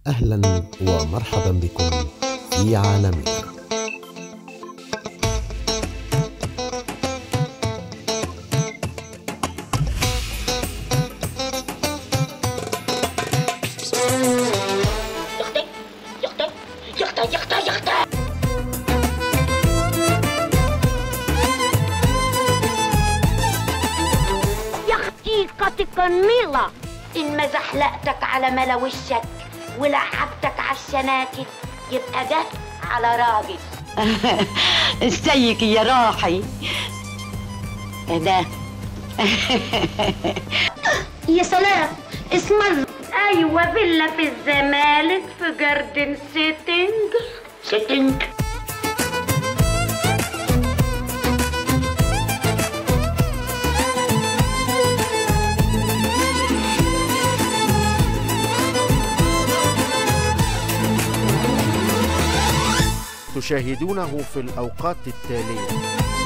أهلا ومرحبا بكم في عالمنا يختي يختي يختي يختي يختي يا اختي قطك ميلا ان ما زحلقتك على ملا وشك ولعبتك على الشناكل يبقى ده على راجل ازيك يا راحي ده يا سلام اسمر ايوه فيلا في الزمالك في جاردن سيتنج سيتنج تشاهدونه في الأوقات التالية